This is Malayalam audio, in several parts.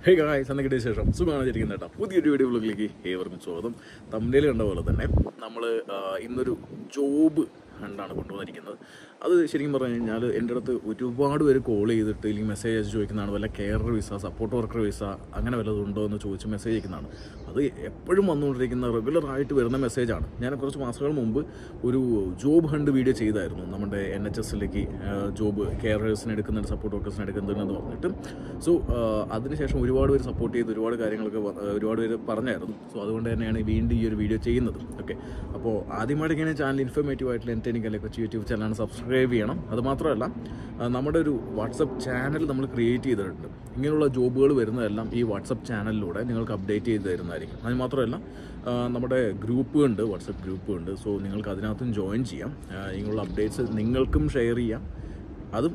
ഹേ ഗായ്സ് എന്നൊക്കെ ശേഷം സുഖമാണ് ഇരിക്കുന്നത് കേട്ടോ പുതിയൊരു വീഡിയോ ബ്ലോഗിലേക്ക് ഏവർക്കും സ്വാഗതം തമ്മിൽ കണ്ട പോലെ തന്നെ നമ്മൾ ഇന്നൊരു ജോബ് ഹണ്ടാണ് കൊണ്ടുവന്നിരിക്കുന്നത് അത് ശരിക്കും പറഞ്ഞു കഴിഞ്ഞാൽ എൻ്റെ അടുത്ത് ഒരുപാട് പേര് കോൾ ചെയ്തിട്ട് അല്ലെങ്കിൽ മെസ്സേജ് അയച്ച് ചോദിക്കുന്നതാണ് വല്ല care visa support worker visa അങ്ങനെ വല്ലതും ഉണ്ടോ എന്ന് ചോദിച്ച് മെസ്സേജ് അയക്കുന്നതാണ് അത് എപ്പോഴും വന്നുകൊണ്ടിരിക്കുന്ന റെഗുലർ ആയിട്ട് വരുന്ന മെസ്സേജാണ് ഞാൻ കുറച്ച് മാസങ്ങൾ മുമ്പ് ഒരു ജോബ് ഹണ്ട് വീഡിയോ ചെയ്തായിരുന്നു നമ്മുടെ എൻ എച്ച് എസിലേക്ക് ജോബ് കെയറേഴ്സിന് എടുക്കുന്നുണ്ട് സപ്പോർട്ട് വർക്കേഴ്സിന് എടുക്കുന്നുണ്ടെന്ന് പറഞ്ഞിട്ട് സോ അതിനുശേഷം ഒരുപാട് പേര് സപ്പോർട്ട് ചെയ്ത് ഒരുപാട് കാര്യങ്ങളൊക്കെ വ- ആ, ഒരുപാട് പേര് പറഞ്ഞായിരുന്നു സോ അതുകൊണ്ട് തന്നെയാണ് വീണ്ടും ഈ ഒരു വീഡിയോ ചെയ്യുന്നത് ഓക്കെ അപ്പോൾ ആദ്യമായിട്ട് ഇങ്ങനെ ചാനൽ ഇൻഫോർമേറ്റീവ് ആയിട്ടുള്ള എൻ്റെനിക്ക് അല്ലെങ്കിൽ കൊച്ചു യൂട്യൂബ് ചാനലാണ് സബ്സ്ക്രൈബ് ചെയ്യണം അത് മാത്രമല്ല ആ, നമ്മുടെ ഒരു വാട്സപ്പ് ചാനൽ നമ്മൾ ക്രിയേറ്റ് ചെയ്തിട്ടുണ്ട് ഇങ്ങനെയുള്ള ജോബുകൾ വരുന്നതെല്ലാം ഈ വാട്സപ്പ് ചാനലിലൂടെ നിങ്ങൾക്ക് അപ്ഡേറ്റ് ചെയ്ത് തരുന്നതായിരിക്കും അത് മാത്രമല്ല ആ, നമ്മുടെ ഗ്രൂപ്പ് ഉണ്ട് വാട്സപ്പ് ഗ്രൂപ്പ് ഉണ്ട് സോ നിങ്ങൾക്ക് അതിനകത്തും ജോയിൻ ചെയ്യാം ആ, ഇങ്ങനെയുള്ള അപ്ഡേറ്റ്സ് നിങ്ങൾക്കും ഷെയർ ചെയ്യാം അതും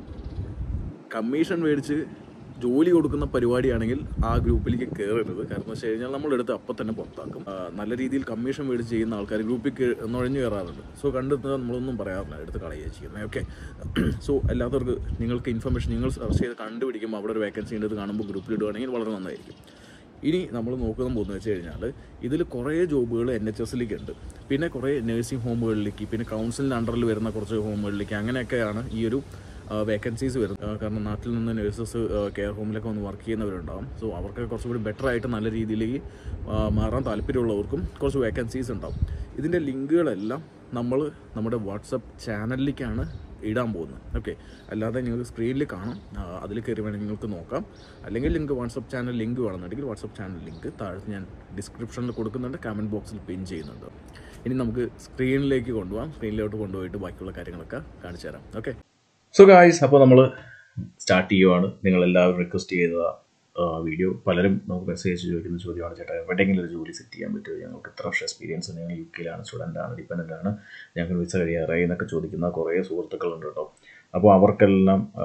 കമ്മീഷൻ മേടിച്ച് ജോലി കൊടുക്കുന്ന പരിപാടിയാണെങ്കിൽ ആ ഗ്രൂപ്പിലേക്ക് കയറരുത് കാരണം എന്ന് വെച്ച് കഴിഞ്ഞാൽ നമ്മളെടുത്ത് അപ്പം തന്നെ പുറത്താക്കും ആ, നല്ല രീതിയിൽ കമ്മീഷൻ മേടിച്ച് ചെയ്യുന്ന ആൾക്കാർ ഗ്രൂപ്പിൽ കേ- നുഴഞ്ഞു കയറാറുണ്ട് സോ കണ്ടെത്തുക നമ്മളൊന്നും പറയാറില്ല എടുത്ത് കളയുക ചെയ്യുന്നത് ഓക്കെ സോ അല്ലാത്തവർക്ക് നിങ്ങൾക്ക് ഇൻഫർമേഷൻ നിങ്ങൾ സെർച്ച് ചെയ്ത് കണ്ടുപിടിക്കുമ്പോൾ അവിടെ ഒരു വേക്കൻസി ഉണ്ടെന്ന് കാണുമ്പോൾ ഗ്രൂപ്പിൽ ഇടുകയാണെങ്കിൽ വളരെ നന്നായിരിക്കും ഇനി നമ്മൾ നോക്കുന്ന പോകുന്നത് വെച്ച് കഴിഞ്ഞാൽ ഇതിൽ കുറേ ജോബുകൾ എൻ എച്ച് എസിലേക്ക് ഉണ്ട് പിന്നെ കുറേ നഴ്സിംഗ് ഹോമുകളിലേക്ക് പിന്നെ കൗൺസിലിൻ്റെ അണ്ടറിൽ വരുന്ന കുറച്ച് ഹോമുകളിലേക്ക് അങ്ങനെയൊക്കെയാണ് ഈ ഒരു വേക്കൻസീസ് വരുന്നത് ആ, കാരണം നാട്ടിൽ നിന്ന് നഴ്സസ് കെയർ ഹോമിലൊക്കെ വന്ന് വർക്ക് ചെയ്യുന്നവരുണ്ടാവും സോ അവർക്ക് കുറച്ചുകൂടി ബെറ്റർ ആയിട്ട് നല്ല രീതിയിലേക്ക് ആ, മാറാൻ താല്പര്യമുള്ളവർക്കും കുറച്ച് വേക്കൻസീസ് ഉണ്ടാവും ഇതിൻ്റെ ലിങ്കുകളെല്ലാം നമ്മൾ നമ്മുടെ വാട്സപ്പ് ചാനലിലേക്കാണ് ഇടാൻ പോകുന്നത് ഓക്കെ അല്ലാതെ നിങ്ങൾക്ക് സ്ക്രീനിൽ കാണാം അതിൽ കയറി വേണമെങ്കിൽ നിങ്ങൾക്ക് നോക്കാം അല്ലെങ്കിൽ നിങ്ങൾക്ക് വാട്സപ്പ് ചാനൽ ലിങ്ക് വേണമെന്നുണ്ടെങ്കിൽ വാട്സപ്പ് ചാനൽ ലിങ്ക് താഴത്ത് ഞാൻ ഡിസ്ക്രിപ്ഷനിൽ കൊടുക്കുന്നുണ്ട് കമൻറ്റ് ബോക്സിൽ പിൻ ചെയ്യുന്നുണ്ട് ഇനി നമുക്ക് സ്ക്രീനിലേക്ക് കൊണ്ടുപോകാം സ്ക്രീനിലോട്ട് കൊണ്ടുപോയിട്ട് ബാക്കിയുള്ള കാര്യങ്ങളൊക്കെ കാണിച്ചു തരാം ഓക്കെ സോ ഗായ്സ് അപ്പോൾ നമ്മൾ സ്റ്റാർട്ട് ചെയ്യുവാണ് നിങ്ങൾ എല്ലാവരും റിക്വസ്റ്റ് ചെയ്ത വീഡിയോ പലരും നമുക്ക് മെസ്സേജ് ചോദിക്കുന്ന ചോദ്യമാണ് ചേട്ടാ എവിടെയെങ്കിലും ഒരു ജോലി സെറ്റ് ചെയ്യാൻ പറ്റുമോ ഞങ്ങൾക്ക് ഇത്ര വർഷം എക്സ്പീരിയൻസ് ഉണ്ട് ഞങ്ങൾ യു കെയിലാണ് സ്റ്റുഡൻ്റ് ആണ് ഡിപ്പെൻഡൻ്റ് ആണ് ഞങ്ങൾക്ക് വിസ കഴിയാറായി എന്നൊക്കെ ചോദിക്കുന്ന കുറേ സുഹൃത്തുക്കളുണ്ട് കേട്ടോ അപ്പോൾ അവർക്കെല്ലാം ആ,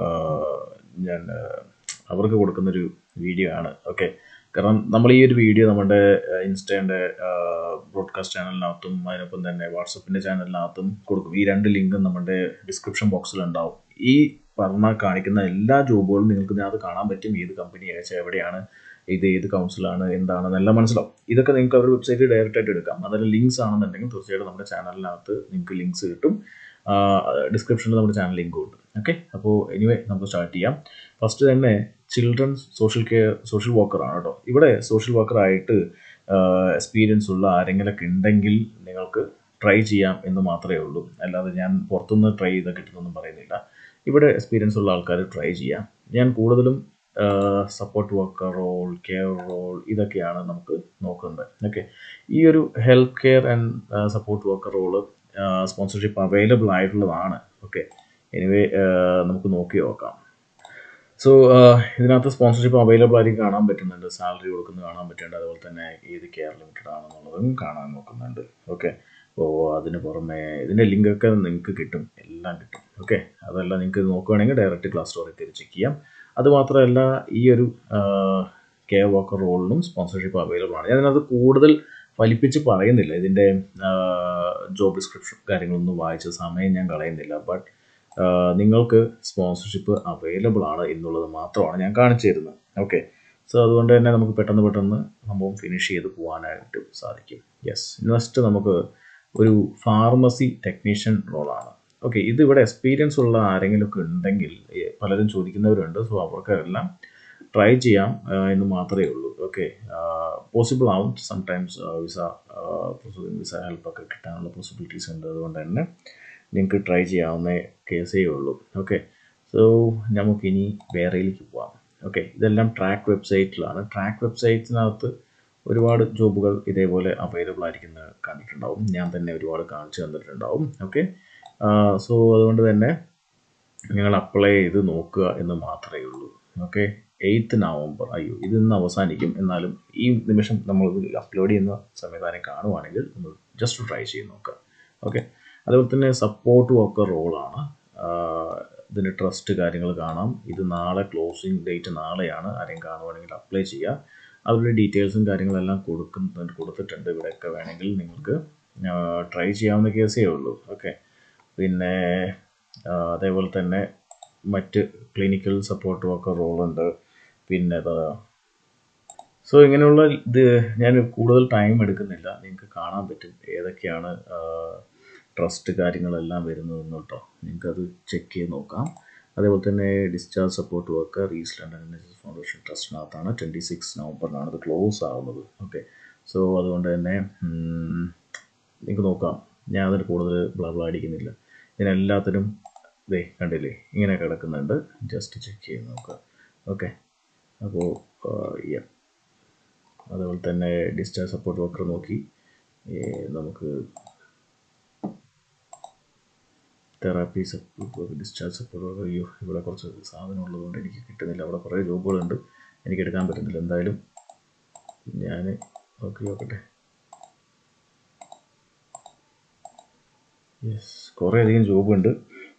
ഞാൻ ആ, അവർക്ക് കൊടുക്കുന്നൊരു വീഡിയോ ആണ് ഓക്കെ കാരണം നമ്മൾ ഈ ഒരു വീഡിയോ നമ്മുടെ ഇൻസ്റ്റൻ്റെ ബ്രോഡ്കാസ്റ്റ് ചാനലിനകത്തും അതിനൊപ്പം തന്നെ വാട്സപ്പിൻ്റെ ചാനലിനകത്തും കൊടുക്കും ഈ രണ്ട് ലിങ്കും നമ്മുടെ ഡിസ്ക്രിപ്ഷൻ ബോക്സിൽ ഉണ്ടാവും ഈ പറഞ്ഞ കാണിക്കുന്ന എല്ലാ ജോബുകളും നിങ്ങൾക്ക് ഇതിനകത്ത് കാണാൻ പറ്റും ഏത് കമ്പനി ഏകദേശം എവിടെയാണ് ഇത് ഏത് കൗൺസിലാണ് എന്താണെന്നെല്ലാം മനസ്സിലാവും ഇതൊക്കെ നിങ്ങൾക്ക് അവരുടെ വെബ്സൈറ്റിൽ ഡയറക്റ്റ് ആയിട്ട് എടുക്കാം അതിൽ ലിങ്ക്സ് ആണെന്നുണ്ടെങ്കിൽ തീർച്ചയായിട്ടും നമ്മുടെ ചാനലിനകത്ത് നിങ്ങൾക്ക് ലിങ്ക്സ് കിട്ടും ഡിസ്ക്രിപ്ഷനിൽ നമ്മുടെ ചാനൽ ലിങ്കും ഉണ്ട് ഓക്കെ അപ്പോൾ എനിവേ നമുക്ക് സ്റ്റാർട്ട് ചെയ്യാം ഫസ്റ്റ് തന്നെ ചിൽഡ്രൻസ് സോഷ്യൽ കെയർ സോഷ്യൽ വർക്കറാണ് കേട്ടോ ഇവിടെ സോഷ്യൽ വർക്കറായിട്ട് എക്സ്പീരിയൻസ് ഉള്ള ആരെങ്കിലൊക്കെ ഉണ്ടെങ്കിൽ നിങ്ങൾക്ക് ട്രൈ ചെയ്യാം എന്ന് മാത്രമേ ഉള്ളൂ അല്ലാതെ ഞാൻ പുറത്തുനിന്ന് ട്രൈ ചെയ്താൽ കിട്ടുന്നൊന്നും പറയുന്നില്ല ഇവിടെ എക്സ്പീരിയൻസ് ഉള്ള ആൾക്കാർ ട്രൈ ചെയ്യാം ഞാൻ കൂടുതലും support worker role care role ഇതൊക്കെയാണ് നമുക്ക് നോക്കുന്നത് ഓക്കെ ഈ ഒരു health care and support worker role sponsorship available ആയിട്ടുള്ളതാണ് ഓക്കെ എനിവേ നമുക്ക് നോക്കി നോക്കാം സോ ഇതിനകത്ത് സ്പോൺസർഷിപ്പ് അവൈലബിൾ ആയിട്ട് കാണാൻ പറ്റുന്നുണ്ട് സാലറി കൊടുക്കുന്നത് കാണാൻ പറ്റുന്നുണ്ട് അതുപോലെ തന്നെ ഏത് കെയർ ലിമിറ്റഡ് ആണെന്നുള്ളതും കാണാൻ നോക്കുന്നുണ്ട് ഓക്കെ അപ്പോൾ അതിന് പുറമെ ഇതിൻ്റെ ലിങ്കൊക്കെ നിങ്ങൾക്ക് കിട്ടും എല്ലാം കിട്ടും ഓക്കെ അതെല്ലാം നിങ്ങൾക്ക് നോക്കുകയാണെങ്കിൽ ഡയറക്റ്റ് ക്ലാസ് സ്റ്റോറിൽ കയറി ചെക്ക് ചെയ്യാം അതുമാത്രമല്ല ഈ ഒരു കെയർ വർക്കർ റോളിനും സ്പോൺസർഷിപ്പ് അവൈലബിൾ ആണ് ഞാൻ അതിനകത്ത് കൂടുതൽ ഫലിപ്പിച്ച് പറയുന്നില്ല ഇതിൻ്റെ ജോബ് ഡിസ്ക്രിപ്ഷൻ കാര്യങ്ങളൊന്നും വായിച്ച സമയം ഞാൻ കളയുന്നില്ല ബട്ട് നിങ്ങൾക്ക് സ്പോൺസർഷിപ്പ് അവൈലബിൾ ആണ് എന്നുള്ളത് മാത്രമാണ് ഞാൻ കാണിച്ചു തരുന്നത് ഓക്കെ സോ അതുകൊണ്ട് തന്നെ നമുക്ക് പെട്ടെന്ന് പെട്ടെന്ന് സംഭവം ഫിനിഷ് ചെയ്ത് പോകാനായിട്ട് സാധിക്കും യെസ് നെക്സ്റ്റ് നമുക്ക് ഒരു ഫാർമസി ടെക്നീഷ്യൻ റോളാണ് ഓക്കെ ഇത് ഇവിടെ എക്സ്പീരിയൻസ് ഉള്ള ആരെങ്കിലുമൊക്കെ ഉണ്ടെങ്കിൽ ഏ, പലരും ചോദിക്കുന്നവരുണ്ട് സോ അവർക്കെല്ലാം ട്രൈ ചെയ്യാം ആ, എന്ന് മാത്രമേ ഉള്ളൂ ഓക്കെ പോസിബിൾ ആവും സംടൈംസ് വിസ വിസ ഹെൽപ്പൊക്കെ കിട്ടാനുള്ള പോസിബിലിറ്റീസ് ഉണ്ട് അതുകൊണ്ട് തന്നെ നിങ്ങൾക്ക് ട്രൈ ചെയ്യാവുന്ന കേസേ ഉള്ളൂ ഓക്കെ സോ നമുക്കിനി വേറെയിലേക്ക് പോവാം ഓക്കെ ഇതെല്ലാം ട്രാക്ക് വെബ്സൈറ്റിലാണ് ട്രാക്ക് വെബ്സൈറ്റിനകത്ത് ഒരുപാട് ജോബുകൾ ഇതേപോലെ അവൈലബിൾ ആയിരിക്കുന്നത് കണ്ടിട്ടുണ്ടാവും ഞാൻ തന്നെ ഒരുപാട് കാണിച്ചു തന്നിട്ടുണ്ടാവും ഓക്കെ സോ അതുകൊണ്ട് തന്നെ നിങ്ങൾ അപ്ലൈ ചെയ്ത് നോക്കുക എന്ന് മാത്രമേ ഉള്ളൂ ഓക്കെ എയ്ത്ത് നവംബർ അയ്യോ ഇത് ഇന്ന് അവസാനിക്കും എന്നാലും ഈ നിമിഷം നമ്മൾ അപ്ലോഡ് ചെയ്യുന്ന സംവിധാനം കാണുവാണെങ്കിൽ ഒന്ന് ജസ്റ്റ് ട്രൈ ചെയ്ത് നോക്കുക ഓക്കെ അതുപോലെ തന്നെ സപ്പോർട്ട് വർക്കർ റോളാണ് ഇതിൻ്റെ ട്രസ്റ്റ് കാര്യങ്ങൾ കാണാം ഇത് നാളെ ക്ലോസിങ് ഡേറ്റ് നാളെയാണ് ആരെയും കാണുവാണെങ്കിൽ അപ്ലൈ ചെയ്യുക അവരുടെ ഡീറ്റെയിൽസും കാര്യങ്ങളെല്ലാം കൊടുക്കുന്നുണ്ട് കൊടുത്തിട്ടുണ്ട് ഇവിടെയൊക്കെ വേണമെങ്കിൽ നിങ്ങൾക്ക് ട്രൈ ചെയ്യാവുന്ന കേസേ ഉള്ളൂ ഓക്കെ പിന്നെ ആ, അതേപോലെ തന്നെ മറ്റ് ക്ലിനിക്കൽ സപ്പോർട്ട് വർക്കർ റോളുണ്ട് പിന്നെ സോ ഇങ്ങനെയുള്ള ഇത് ഞാൻ കൂടുതൽ ടൈം എടുക്കുന്നില്ല നിങ്ങൾക്ക് കാണാൻ പറ്റും ഏതൊക്കെയാണ് ട്രസ്റ്റ് കാര്യങ്ങളെല്ലാം വരുന്നതെന്ന് കേട്ടോ നിങ്ങൾക്കത് ചെക്ക് ചെയ്ത് നോക്കാം അതേപോലെ തന്നെ discharge support worker East London N H S foundation ട്രസ്റ്റിനകത്താണ് ട്വൻറ്റി സിക്സ് നവംബറിനാണ് ഇത് ക്ലോസ് ആവുന്നത് ഓക്കെ സോ അതുകൊണ്ട് തന്നെ നിങ്ങൾക്ക് നോക്കാം ഞാൻ അതിന് കൂടുതൽ ബ്ലബിൾ അടിക്കുന്നില്ല ഇതിനെല്ലാത്തിനും ദേ കണ്ടില്ലേ ഇങ്ങനെ കിടക്കുന്നുണ്ട് ജസ്റ്റ് ചെക്ക് ചെയ്ത് നോക്കുക ഓക്കെ അപ്പോൾ യാ അതുപോലെ തന്നെ ഡിസ്ചാർജ് സപ്പോർട്ട് വർക്കർ നോക്കി ഏ, നമുക്ക് therapy support discharge support worker അയ്യോ ഇവിടെ കുറച്ച് സാധനം ഉള്ളതുകൊണ്ട് എനിക്ക് കിട്ടുന്നില്ല അവിടെ കുറേ ജോബുകളുണ്ട് എനിക്ക് എടുക്കാൻ പറ്റുന്നില്ല എന്തായാലും ഞാൻ നോക്കി നോക്കട്ടെ യെസ് കുറേ അധികം ജോബുണ്ട്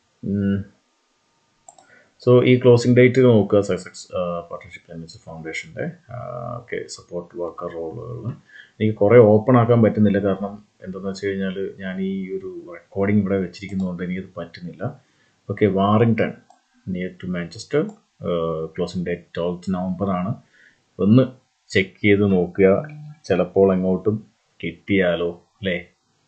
സോ ഈ ക്ലോസിംഗ് ഡേറ്റ് നോക്കുക സക്സസ് പാർട്ട്ണർഷിപ്പ് എൻ എച്ച് ഫൗണ്ടേഷൻ്റെ ഓക്കെ സപ്പോർട്ട് വർക്കർ റോളുകൾ എനിക്ക് കുറേ ഓപ്പൺ ആക്കാൻ പറ്റുന്നില്ല കാരണം എന്താണെന്ന് വെച്ച് കഴിഞ്ഞാൽ ഞാൻ ഈ ഒരു റെക്കോർഡിംഗ് ഇവിടെ വെച്ചിരിക്കുന്നതുകൊണ്ട് എനിക്കത് പറ്റുന്നില്ല okay Warrington near to Manchester closing date twelfth November ആണ് ഒന്ന് ചെക്ക് ചെയ്ത് നോക്കുക ചിലപ്പോൾ എങ്ങോട്ടും കിട്ടിയാലോ അല്ലേ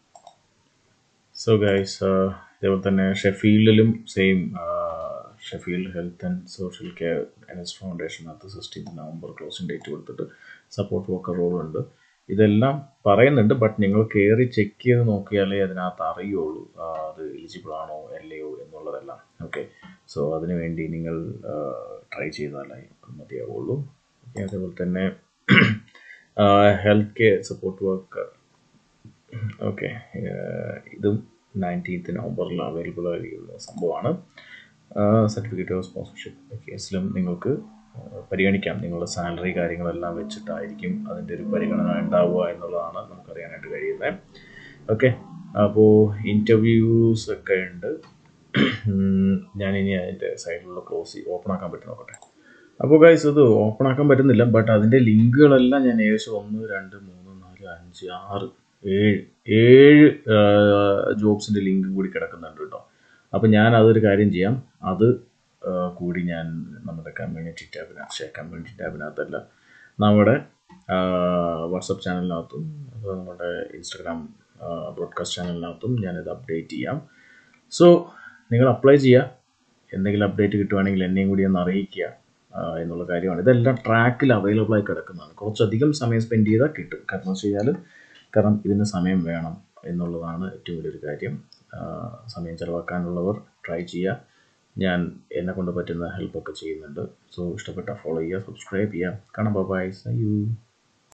സോ ഗൈസ് ഇതേപോലെ തന്നെ ഷെഫീൽഡിലും same Sheffield health and social care N S ഫൗണ്ടേഷനകത്ത് സിക്സ്റ്റീൻത്ത് നവംബർ ക്ലോസിംഗ് ഡേറ്റ് കൊടുത്തിട്ട് സപ്പോർട്ട് വർക്കർ റോളുണ്ട് ഇതെല്ലാം പറയുന്നുണ്ട് ബട്ട് നിങ്ങൾ കയറി ചെക്ക് ചെയ്ത് നോക്കിയാലേ അതിനകത്ത് അറിയുള്ളൂ ആ, അത് എലിജിബിൾ ആണോ അല്ലയോ എന്നുള്ളതെല്ലാം ഓക്കെ സോ അതിനു വേണ്ടി നിങ്ങൾ ട്രൈ ചെയ്താലേ മതിയാവുള്ളൂ ഓക്കെ അതേപോലെ തന്നെ health care support worker okay ഇതും നയൻറ്റീൻത്ത് നവംബറിൽ അവൈലബിൾ ആയിരിക്കുന്ന സംഭവമാണ് സർട്ടിഫിക്കറ്റ് ഓഫ് സ്പോൺസർഷിപ്പ് കേസിലും നിങ്ങൾക്ക് ആ, പരിഗണിക്കാം നിങ്ങളുടെ സാലറി കാര്യങ്ങളെല്ലാം വെച്ചിട്ടായിരിക്കും അതിൻ്റെ ഒരു പരിഗണന ഉണ്ടാവുക എന്നുള്ളതാണ് നമുക്കറിയാനായിട്ട് കഴിയുന്നത് ഓക്കെ അപ്പോൾ ഇൻ്റർവ്യൂസ് ഒക്കെ ഉണ്ട് ഉം, ഞാനിനി അതിൻ്റെ സൈഡിലുള്ള ക്ലോസ് ഓപ്പൺ ആക്കാൻ പറ്റും നോക്കട്ടെ അപ്പോൾ ഗൈസ് ഇത് ഓപ്പൺ ആക്കാൻ പറ്റുന്നില്ല ബട്ട് അതിൻ്റെ ലിങ്കുകളെല്ലാം ഞാൻ ഏകദേശം ഒന്ന് രണ്ട് മൂന്ന് നാല് അഞ്ച് ആറ് ഏഴ് ഏഴ് ജോബ്സിൻ്റെ ലിങ്ക് കൂടി കിടക്കുന്നുണ്ട് കേട്ടോ അപ്പോൾ ഞാൻ അതൊരു കാര്യം ചെയ്യാം അത് ആ, കൂടി ഞാൻ നമ്മുടെ കമ്മ്യൂണിറ്റി ടാബിനകത്ത് പക്ഷേ കമ്മ്യൂണിറ്റി ടാബിനകത്തല്ല നമ്മുടെ വാട്സപ്പ് ചാനലിനകത്തും അതുപോലെ നമ്മുടെ ഇൻസ്റ്റഗ്രാം ബ്രോഡ്കാസ്റ്റ് ചാനലിനകത്തും ഞാനിത് അപ്ഡേറ്റ് ചെയ്യാം സോ നിങ്ങൾ അപ്ലൈ ചെയ്യുക എന്തെങ്കിലും അപ്ഡേറ്റ് കിട്ടുവാണെങ്കിൽ എന്നെയും കൂടി ഒന്ന് അറിയിക്കുക ആ, എന്നുള്ള കാര്യമാണ് ഇതെല്ലാം ട്രാക്കിൽ അവൈലബിൾ ആയി കിടക്കുന്നതാണ് കുറച്ചധികം സമയം സ്പെൻഡ് ചെയ്താൽ കിട്ടും കാരണം വെച്ച് കഴിഞ്ഞാൽ കാരണം ഇതിന് സമയം വേണം എന്നുള്ളതാണ് ഏറ്റവും വലിയൊരു കാര്യം ആ, സമയം ചിലവാക്കാനുള്ളവർ ട്രൈ ചെയ്യുക ഞാൻ എന്നെ കൊണ്ട് പറ്റുന്ന ഹെൽപ്പൊക്കെ ചെയ്യുന്നുണ്ട് സോ ഇഷ്ടപ്പെട്ട ഫോളോ ചെയ്യുക സബ്സ്ക്രൈബ് ചെയ്യുക കാണാം ബൈ സൈ യു